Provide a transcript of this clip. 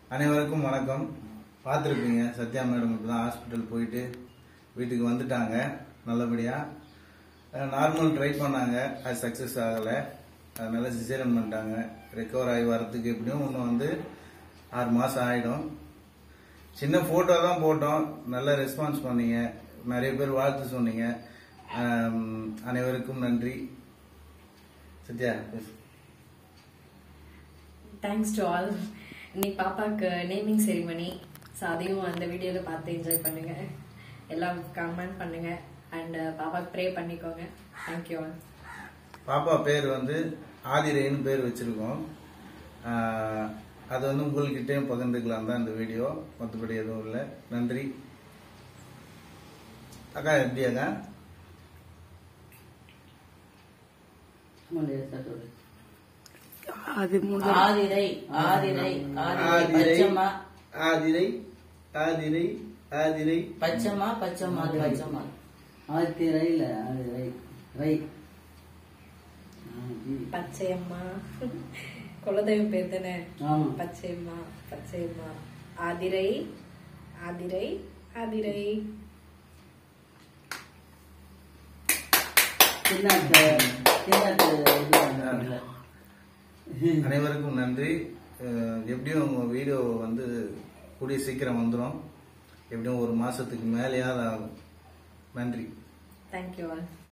அனைவருக்கும் வணக்கம் பார்த்துருப்பீங்க சத்யா மேடம் இப்போ தான் ஹாஸ்பிட்டல் போயிட்டு வீட்டுக்கு வந்துட்டாங்க நல்லபடியாக நார்மல் ட்ரை பண்ணாங்க அது சக்ஸஸ் ஆகலை அதனால சிசேரியன் பண்ணிட்டாங்க ரெக்கவர் ஆகி வரத்துக்கு எப்படியும் இன்னும் வந்து ஆறு மாதம் ஆகிடும் சின்ன ஃபோட்டோ தான் போட்டோம் நல்ல ரெஸ்பான்ஸ் பண்ணீங்க நிறைய பேர் வாழ்த்து சொன்னீங்க ஆம், அனைவருக்கும் நன்றி சத்யா பேசு. தேங்க்ஸ் டு ஆல் இன்னைக்கு பாப்பாக்கு நேமிங் செரிமனி ஸோ அதையும் அந்த வீடியோவில் பார்த்து என்ஜாய் பண்ணுங்க எல்லாம் கமெண்ட் பண்ணுங்க அண்ட் பாப்பாக்கு ப்ரே பண்ணிக்கோங்க தேங்க்யூ ஆல் பாப்பா பேர் வந்து ஆதிரேன்னு பேர் வச்சிருக்கோம் ஆஹ், அது வந்து உங்கள்கிட்டயும் பகிர்ந்துக்கலாம் தான் இந்த வீடியோ மற்றபடி எதுவும் இல்லை நன்றி அக்கா எப்படி அக்கா அது மூணு ஆதிரை ஆதிரை ஆதிரை ஆதிரை பச்சம்மா ஆதிரை ஆதிரை ஆதிரை பச்சம்மா பச்சம்மா பச்சம்மா ஆயிரத்தி ரயில அது ரை ரை ஆ, ஜி. பச்சையம்மா குலதெய்வம் பேர் தானே ஆமா பச்சையம்மா பச்சையம்மா ஆதிரை ஆதிரை ஆதிரை சின்னத்த சின்னத்த இது பண்ணாங்கல்ல. அனைவருக்கும் நன்றி அஹ், எப்படியும் உங்க வீடியோ வந்து கூடிய சீக்கிரம் வந்துடும் எப்படியும் ஒரு மாசத்துக்கு மேலேயாவது ஆகும் நன்றி தேங்க்யூ ஆல்